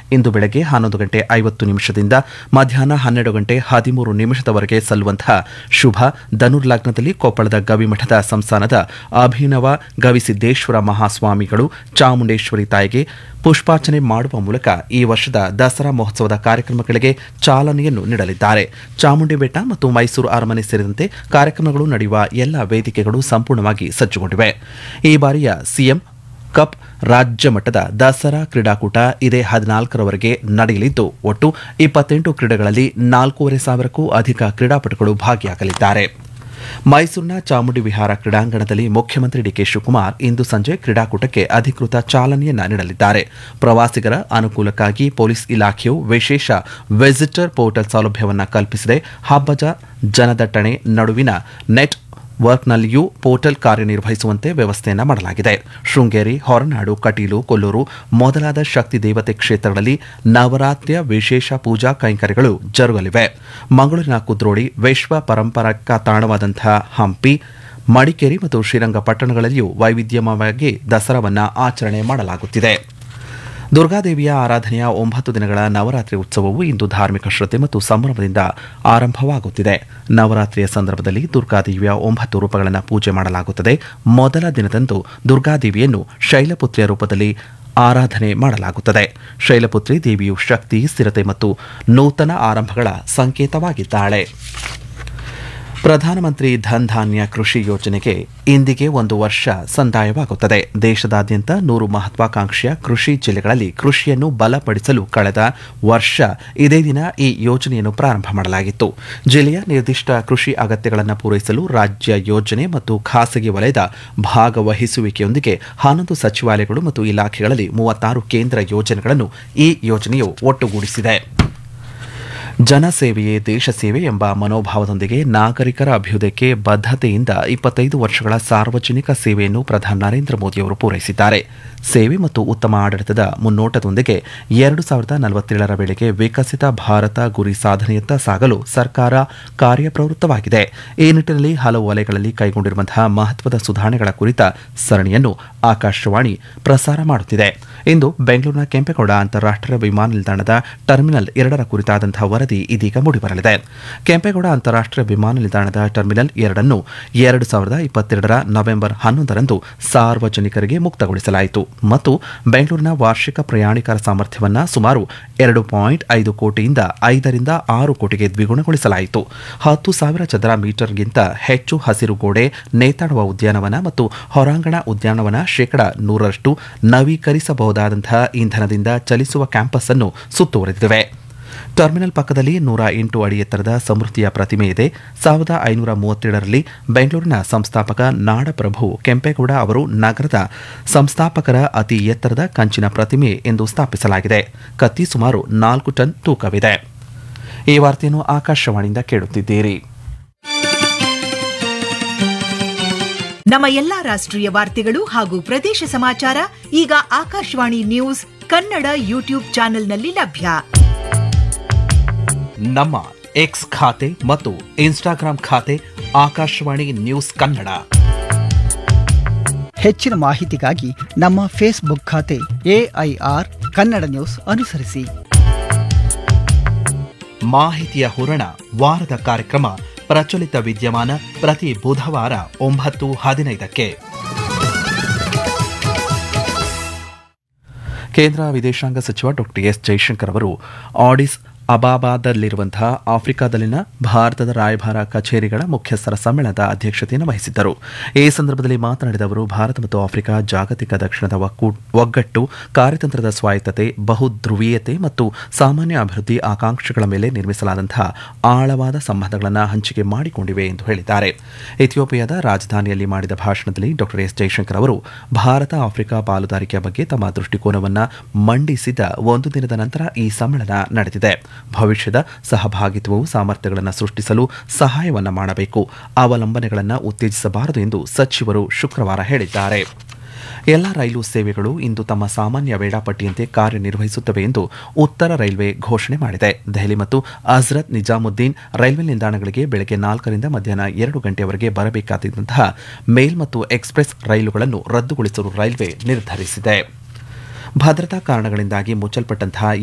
ಇಂದು ಬೆಳಗ್ಗೆ ಹನ್ನೊಂದು ಗಂಟೆ ಐವತ್ತು ನಿಮಿಷದಿಂದ ಮಧ್ಯಾಹ್ನ ಹನ್ನೆರಡು ಗಂಟೆ ಹದಿಮೂರು ನಿಮಿಷದವರೆಗೆ ಸಲ್ಲುವಂತಹ ಶುಭ ಧನುರ್ಲಗ್ನದಲ್ಲಿ ಕೊಪ್ಪಳದ ಗವಿಮಠದ ಸಂಸ್ಥಾನದ ಅಭಿನವ ಗವಿಸಿದ್ದೇಶ್ವರ ಮಹಾಸ್ವಾಮಿಗಳು ಚಾಮುಂಡೇಶ್ವರಿ ತಾಯಿಗೆ ಪುಷ್ಪಾರ್ಚನೆ ಮಾಡುವ ಮೂಲಕ ಈ ವರ್ಷದ ದಸರಾ ಮಹೋತ್ಸವದ ಕಾರ್ಯಕ್ರಮಗಳಿಗೆ ಚಾಲನೆಯನ್ನು ನೀಡಲಿದ್ದಾರೆ ಚಾಮುಂಡಿ ಬೆಟ್ಟ ಮತ್ತು ಮೈಸೂರು ಅರಮನೆ ಸೇರಿದಂತೆ ಕಾರ್ಯಕ್ರಮಗಳು ನಡೆಯುವ ಎಲ್ಲ ವೇದಿಕೆಗಳು ಸಂಪೂರ್ಣವಾಗಿ ಸಜ್ಜುಗೊಂಡಿವೆ ಈ ಬಾರಿಯ ಸಿಎಂ ಕಪ್ ರಾಜ್ಯ ಮಟ್ಟದ ದಸರಾ ಕ್ರೀಡಾಕೂಟ ಇದೇ ಹದಿನಾಲ್ಕರವರೆಗೆ ನಡೆಯಲಿದ್ದು ಒಟ್ಟು ಇಪ್ಪತ್ತೆಂಟು ಕ್ರೀಡೆಗಳಲ್ಲಿ ನಾಲ್ಕೂವರೆ ಸಾವಿರಕ್ಕೂ ಅಧಿಕ ಕ್ರೀಡಾಪಟುಗಳು ಭಾಗಿಯಾಗಲಿದ್ದಾರೆ ಮೈಸೂರಿನ ಚಾಮುಂಡಿ ವಿಹಾರ ಕ್ರೀಡಾಂಗಣದಲ್ಲಿ ಮುಖ್ಯಮಂತ್ರಿ ಡಿಕೆ ಶಿವಕುಮಾರ್ ಇಂದು ಸಂಜೆ ಕ್ರೀಡಾಕೂಟಕ್ಕೆ ಅಧಿಕೃತ ಚಾಲನೆಯನ್ನ ನೀಡಲಿದ್ದಾರೆ ಪ್ರವಾಸಿಗರ ಅನುಕೂಲಕ್ಕಾಗಿ ಪೊಲೀಸ್ ಇಲಾಖೆಯು ವಿಶೇಷ ವಿಸಿಟರ್ ಪೋರ್ಟಲ್ ಸೌಲಭ್ಯವನ್ನು ಕಲ್ಪಿಸಿದೆ ಹಬ್ಬದ ಜನದಟ್ಟಣೆ ನಡುವಿನ ನೆಟ್ ವರ್ಕ್ನಲ್ಲಿಯೂ ಪೋರ್ಟಲ್ ಕಾರ್ಯನಿರ್ವಹಿಸುವಂತೆ ವ್ಯವಸ್ಥೆಯನ್ನು ಮಾಡಲಾಗಿದೆ ಶೃಂಗೇರಿ ಹೊರನಾಡು ಕಟೀಲು ಕೊಲ್ಲೂರು ಮೊದಲಾದ ಶಕ್ತಿ ದೇವತೆ ಕ್ಷೇತ್ರಗಳಲ್ಲಿ ನವರಾತ್ರಿಯ ವಿಶೇಷ ಪೂಜಾ ಕೈಂಕರ್ಯಗಳು ಜರುಗಲಿವೆ ಮಂಗಳೂರಿನ ಕುದ್ರೋಳಿ ವಿಶ್ವ ಪರಂಪರಾಕ ತಾಣವಾದಂತಹ ಹಂಪಿ ಮಡಿಕೇರಿ ಮತ್ತು ಶ್ರೀರಂಗಪಟ್ಟಣಗಳಲ್ಲಿಯೂ ವೈವಿಧ್ಯಮಯವಾಗಿ ದಸರಾವನ್ನು ಆಚರಣೆ ಮಾಡಲಾಗುತ್ತಿದೆ ದುರ್ಗಾದೇವಿಯ ಆರಾಧನೆಯ ಒಂಬತ್ತು ದಿನಗಳ ನವರಾತ್ರಿ ಉತ್ಸವವು ಇಂದು ಧಾರ್ಮಿಕ ಶ್ರದ್ಧೆ ಮತ್ತು ಸಂಭ್ರಮದಿಂದ ಆರಂಭವಾಗುತ್ತಿದೆ ನವರಾತ್ರಿಯ ಸಂದರ್ಭದಲ್ಲಿ ದುರ್ಗಾದೇವಿಯ ಒಂಬತ್ತು ರೂಪಗಳನ್ನು ಪೂಜೆ ಮಾಡಲಾಗುತ್ತದೆ ಮೊದಲ ದಿನದಂದು ದುರ್ಗಾದೇವಿಯನ್ನು ಶೈಲಪುತ್ರಿಯ ರೂಪದಲ್ಲಿ ಆರಾಧನೆ ಮಾಡಲಾಗುತ್ತದೆ ಶೈಲಪುತ್ರಿ ದೇವಿಯು ಶಕ್ತಿ ಸ್ಥಿರತೆ ಮತ್ತು ನೂತನ ಆರಂಭಗಳ ಸಂಕೇತವಾಗಿದ್ದಾಳೆ ಪ್ರಧಾನಮಂತ್ರಿ ಧನ್ ಧಾನ್ಯ ಕೃಷಿ ಯೋಜನೆಗೆ ಇಂದಿಗೆ ಒಂದು ವರ್ಷ ಸಂದಾಯವಾಗುತ್ತದೆ ದೇಶದಾದ್ಯಂತ ನೂರು ಮಹತ್ವಾಕಾಂಕ್ಷೆಯ ಕೃಷಿ ಜಿಲ್ಲೆಗಳಲ್ಲಿ ಕೃಷಿಯನ್ನು ಬಲಪಡಿಸಲು ಕಳೆದ ವರ್ಷ ಇದೇ ದಿನ ಈ ಯೋಜನೆಯನ್ನು ಪ್ರಾರಂಭ ಮಾಡಲಾಗಿತ್ತು ಜಿಲ್ಲೆಯ ನಿರ್ದಿಷ್ಟ ಕೃಷಿ ಅಗತ್ಯಗಳನ್ನು ಪೂರೈಸಲು ರಾಜ್ಯ ಯೋಜನೆ ಮತ್ತು ಖಾಸಗಿ ವಲಯದ ಭಾಗವಹಿಸುವಿಕೆಯೊಂದಿಗೆ ಹನ್ನೊಂದು ಸಚಿವಾಲಯಗಳು ಮತ್ತು ಇಲಾಖೆಗಳಲ್ಲಿ ಮೂವತ್ತಾರು ಕೇಂದ್ರ ಯೋಜನೆಗಳನ್ನು ಈ ಯೋಜನೆಯು ಒಟ್ಟುಗೂಡಿಸಿದೆ ಜನಸೇವೆಯೇ ದೇಶ ಸೇವೆ ಎಂಬ ಮನೋಭಾವದೊಂದಿಗೆ ನಾಗರಿಕರ ಅಭ್ಯುದಯಕ್ಕೆ ಬದ್ಧತೆಯಿಂದ ಇಪ್ಪತ್ತೈದು ವರ್ಷಗಳ ಸಾರ್ವಜನಿಕ ಸೇವೆಯನ್ನು ಪ್ರಧಾನಿ ನರೇಂದ್ರ ಮೋದಿಯವರು ಪೂರೈಸಿದ್ದಾರೆ ಸೇವೆ ಮತ್ತು ಉತ್ತಮ ಆಡಳಿತದ ಮುನ್ನೋಟದೊಂದಿಗೆ ಎರಡು ಸಾವಿರದ ನಲವತ್ತೇಳರ ವೇಳೆಗೆ ವಿಕಸಿತ ಭಾರತ ಗುರಿ ಸಾಧನೆಯತ್ತ ಸಾಗಲು ಸರ್ಕಾರ ಕಾರ್ಯಪ್ರವೃತ್ತವಾಗಿದೆ ಈ ನಿಟ್ಟಿನಲ್ಲಿ ಹಲವು ವಲಯಗಳಲ್ಲಿ ಕೈಗೊಂಡಿರುವಂತಹ ಮಹತ್ವದ ಸುಧಾರಣೆಗಳ ಕುರಿತ ಸರಣಿಯನ್ನು ಆಕಾಶವಾಣಿ ಪ್ರಸಾರ ಮಾಡುತ್ತಿದೆ ಇಂದು ಬೆಂಗಳೂರಿನ ಕೆಂಪೇಗೌಡ ಅಂತಾರಾಷ್ಟೀಯ ವಿಮಾನ ನಿಲ್ದಾಣದ ಟರ್ಮಿನಲ್ ಎರಡರ ಕುರಿತಾದಂತಹ ವರದಿ ಇದೀಗ ಮೂಡಿಬರಲಿದೆ ಕೆಂಪೇಗೌಡ ಅಂತಾರಾಷ್ಟೀಯ ವಿಮಾನ ನಿಲ್ದಾಣದ ಟರ್ಮಿನಲ್ ಎರಡನ್ನು ಎರಡು ಸಾವಿರದ ಇಪ್ಪತ್ತೆರಡರ ನವೆಂಬರ್ ಹನ್ನೊಂದರಂದು ಸಾರ್ವಜನಿಕರಿಗೆ ಮುಕ್ತಗೊಳಿಸಲಾಯಿತು ಮತ್ತು ಬೆಂಗಳೂರಿನ ವಾರ್ಷಿಕ ಪ್ರಯಾಣಿಕರ ಸಾಮರ್ಥ್ಯವನ್ನು ಸುಮಾರು ಎರಡು ಪಾಯಿಂಟ್ ಐದು ಕೋಟಿಯಿಂದ ಐದರಿಂದ ಆರು ಕೋಟಿಗೆ ದ್ವಿಗುಣಗೊಳಿಸಲಾಯಿತು ಹತ್ತು ಸಾವಿರ ಚದರ ಮೀಟರ್ಗಿಂತ ಹೆಚ್ಚು ಹಸಿರು ಗೋಡೆ ನೇತಾಡುವ ಉದ್ಯಾನವನ ಮತ್ತು ಹೊರಾಂಗಣ ಉದ್ಯಾನವನ ಶೇಕಡ ನೂರರಷ್ಟು ನವೀಕರಿಸಬಹುದಾದಂತಹ ಇಂಧನದಿಂದ ಚಲಿಸುವ ಕ್ಯಾಂಪಸ್ ಅನ್ನು ಸುತ್ತುವರೆದಿವೆ ಟರ್ಮಿನಲ್ ಪಕ್ಕದಲ್ಲಿ ನೂರ ಎಂಟು ಅಡಿ ಎತ್ತರದ ಸಮೃದ್ಧಿಯ ಪ್ರತಿಮೆ ಇದೆ ಸಾವಿರದ ಐನೂರ ಮೂವತ್ತೇಳರಲ್ಲಿ ಬೆಂಗಳೂರಿನ ಸಂಸ್ಥಾಪಕ ನಾಡಪ್ರಭು ಕೆಂಪೇಗೌಡ ಅವರು ನಗರದ ಸಂಸ್ಥಾಪಕರ ಅತಿ ಎತ್ತರದ ಕಂಚಿನ ಪ್ರತಿಮೆ ಎಂದು ಸ್ಥಾಪಿಸಲಾಗಿದೆ ಕತ್ತಿ ಸುಮಾರು ನಾಲ್ಕು ಟನ್ ತೂಕವಿದೆ ಈ ವಾರ್ತೆಯನ್ನು ಆಕಾಶವಾಣಿಯಿಂದ ಕೇಳುತ್ತಿದ್ದೀರಿ ನಮ್ಮ ಎಲ್ಲಾ ರಾಷ್ಟ್ರೀಯ ವಾರ್ತೆಗಳು ಹಾಗೂ ಪ್ರದೇಶ ಸಮಾಚಾರ ಈಗ ಆಕಾಶವಾಣಿ ನ್ಯೂಸ್ ಕನ್ನಡ ಯೂಟ್ಯೂಬ್ ಚಾನೆಲ್ನಲ್ಲಿ ಲಭ್ಯ ನಮ್ಮ ಎಕ್ಸ್ ಖಾತೆ ಮತ್ತು ಇನ್ಸ್ಟಾಗ್ರಾಂ ಖಾತೆ ಆಕಾಶವಾಣಿ ನ್ಯೂಸ್ ಕನ್ನಡ ಹೆಚ್ಚಿನ ಮಾಹಿತಿಗಾಗಿ ನಮ್ಮ ಫೇಸ್ಬುಕ್ ಖಾತೆ ಎಐಆರ್ ಕನ್ನಡ ನ್ಯೂಸ್ ಅನುಸರಿಸಿ ಮಾಹಿತಿಯ ಹೂರಣ ವಾರದ ಕಾರ್ಯಕ್ರಮ ಪ್ರಚಲಿತ ವಿದ್ಯಮಾನ ಪ್ರತಿ ಬುಧವಾರ ಒಂಬತ್ತು ಹದಿನೈದಕ್ಕೆ ಕೇಂದ್ರ ವಿದೇಶಾಂಗ ಸಚಿವ ಡಾಕ್ಟರ್ ಎಸ್ ಜೈಶಂಕರ್ ಅವರು ಆಡಿಸ್ ಅಬಾಬಾದಲ್ಲಿರುವಂತಹ ಆಫ್ರಿಕಾದಲ್ಲಿನ ಭಾರತದ ರಾಯಭಾರ ಕಚೇರಿಗಳ ಮುಖ್ಯಸ್ಥರ ಸಮ್ಮೇಳನದ ಅಧ್ಯಕ್ಷತೆಯನ್ನು ವಹಿಸಿದ್ದರು ಈ ಸಂದರ್ಭದಲ್ಲಿ ಮಾತನಾಡಿದ ಅವರು ಭಾರತ ಮತ್ತು ಆಫ್ರಿಕಾ ಜಾಗತಿಕ ದಕ್ಷಿಣದ ಒಕ್ಕೂ ಒಗ್ಗಟ್ಟು ಕಾರ್ಯತಂತ್ರದ ಸ್ವಾಯತ್ತತೆ ಬಹುಧ್ರುವೀಯತೆ ಮತ್ತು ಸಾಮಾನ್ಯ ಅಭಿವೃದ್ಧಿ ಆಕಾಂಕ್ಷೆಗಳ ಮೇಲೆ ನಿರ್ಮಿಸಲಾದಂತಹ ಆಳವಾದ ಸಂಬಂಧಗಳನ್ನು ಹಂಚಿಕೆ ಮಾಡಿಕೊಂಡಿವೆ ಎಂದು ಹೇಳಿದ್ದಾರೆ ಇಥಿಯೋಪಿಯಾದ ರಾಜಧಾನಿಯಲ್ಲಿ ಮಾಡಿದ ಭಾಷಣದಲ್ಲಿ ಡಾಕ್ಟರ್ ಎಸ್ ಜೈಶಂಕರ್ ಅವರು ಭಾರತ ಆಫ್ರಿಕಾ ಪಾಲುದಾರಿಕೆಯ ಬಗ್ಗೆ ತಮ್ಮ ದೃಷ್ಟಿಕೋನವನ್ನು ಮಂಡಿಸಿದ ಒಂದು ದಿನದ ನಂತರ ಈ ಸಮ್ಮೇಳನ ನಡೆದಿದೆ ಭವಿಷ್ಯದ ಸಹಭಾಗಿತ್ವವು ಸಾಮರ್ಥ್ಯಗಳನ್ನು ಸೃಷ್ಟಿಸಲು ಸಹಾಯವನ್ನು ಮಾಡಬೇಕು ಅವಲಂಬನೆಗಳನ್ನು ಉತ್ತೇಜಿಸಬಾರದು ಎಂದು ಸಚಿವರು ಶುಕ್ರವಾರ ಹೇಳಿದ್ದಾರೆ ಎಲ್ಲ ರೈಲು ಸೇವೆಗಳು ಇಂದು ತಮ್ಮ ಸಾಮಾನ್ಯ ವೇಳಾಪಟ್ಟಿಯಂತೆ ಕಾರ್ಯನಿರ್ವಹಿಸುತ್ತವೆ ಎಂದು ಉತ್ತರ ರೈಲ್ವೆ ಘೋಷಣೆ ಮಾಡಿದೆ ದೆಹಲಿ ಮತ್ತು ಹಜ್ರತ್ ನಿಜಾಮುದ್ದೀನ್ ರೈಲ್ವೆ ನಿಲ್ದಾಣಗಳಿಗೆ ಬೆಳಗ್ಗೆ ನಾಲ್ಕರಿಂದ ಮಧ್ಯಾಹ್ನ ಎರಡು ಗಂಟೆಯವರೆಗೆ ಬರಬೇಕಾದಂತಹ ಮೇಲ್ ಮತ್ತು ಎಕ್ಸ್ಪ್ರೆಸ್ ರೈಲುಗಳನ್ನು ರದ್ದುಗೊಳಿಸಲು ರೈಲ್ವೆ ನಿರ್ಧರಿಸಿದೆ ಭದ್ರತಾ ಕಾರಣಗಳಿಂದಾಗಿ ಮುಚ್ಚಲ್ಪಟ್ಟಂತಹ